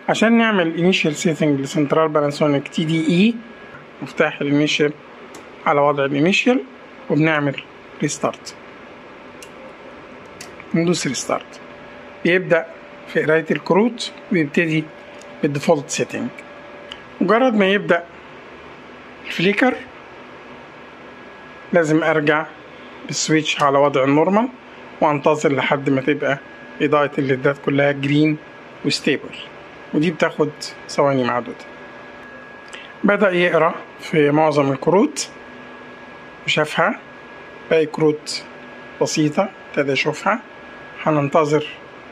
عشان نعمل initial setting لسنترال باناسونيك تي دي اي مفتاح الانيشال على وضع الانيشال وبنعمل ريستارت ندوس ريستارت بيبدأ في قراية الكروت ويبتدي بالديفولت سيتنج مجرد ما يبدأ الفليكر لازم ارجع بالسويتش على وضع النورمال وانتظر لحد ما تبقى اضاءة الليدات كلها جرين وستيبل ودي بتاخد ثواني معدودة بدأ يقرأ في معظم الكروت وشافها باقي كروت بسيطة ابتدى يشوفها هننتظر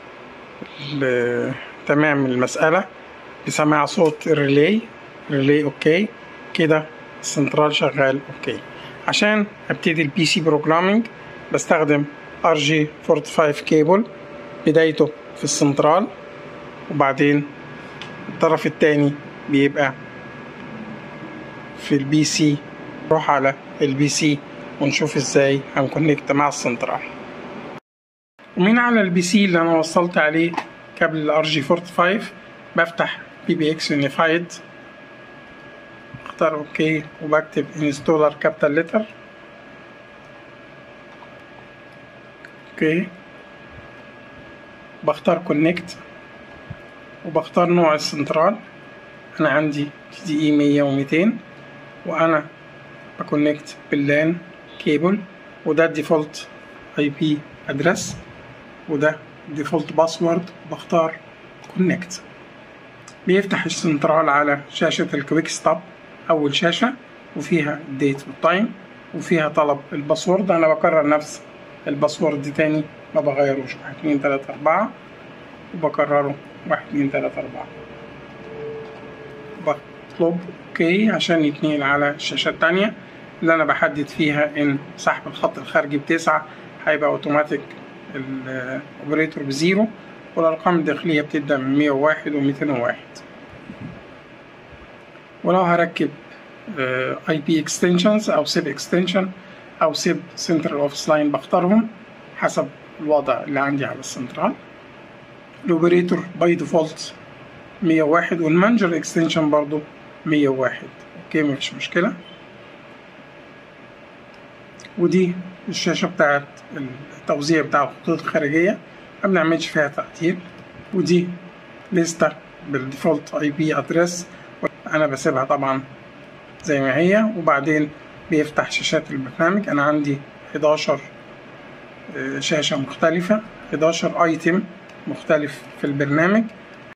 تمام المسألة بسماع صوت الريلي ريلي اوكي كده السنترال شغال اوكي عشان ابتدي البي سي بروجرامينج بستخدم ار جي 45 كيبل بدايته في السنترال وبعدين الطرف التاني بيبقى في البي سي نروح على البي سي ونشوف ازاي هنكونكت مع السنترال ومن على البي سي اللي انا وصلت عليه كابل الار جي 45 بفتح بي بي اكس يونيفايد اختار اوكي وبكتب انستولر كابيتال لتر اوكي بختار كونكت وبختار نوع السنترال انا عندي تي دي اي مية وميتين وانا بكونكت باللان كيبل وده الديفولت اي بي ادرس وده ديفولت باسورد بختار كونكت بيفتح السنترال على شاشة الكويك ستوب أول شاشة وفيها الديت والتايم وفيها طلب الباسورد أنا بكرر نفس الباسورد تاني ما بغيروش واحد اتنين تلاتة أربعة وبكرره واحد اتنين تلاتة أربعة بطلب أوكي عشان يتنقل على الشاشة التانية اللي أنا بحدد فيها إن سحب الخط الخارجي بتسعة هيبقى أوتوماتيك الأوبريتور بزيرو والأرقام الداخلية بتبدأ من مية وواحد وميتين وواحد ولو هركب اي بي اكستنشنز او سيب اكستنشن او سيب سنترال اوفيس لاين بختارهم حسب الوضع اللي عندي على السنترال الاوبريتور باي ديفولت 101 والمانجر اكستنشن برضو 101 اوكي مفيش مشكله ودي الشاشه بتاعت التوزيع بتاع الخطوط الخارجيه ما بنعملش فيها تعديل ودي لستة بالديفولت اي بي ادرس انا بسيبها طبعا زي ما هي وبعدين بيفتح شاشات البرنامج انا عندي 11 شاشة مختلفة 11 ايتم مختلف في البرنامج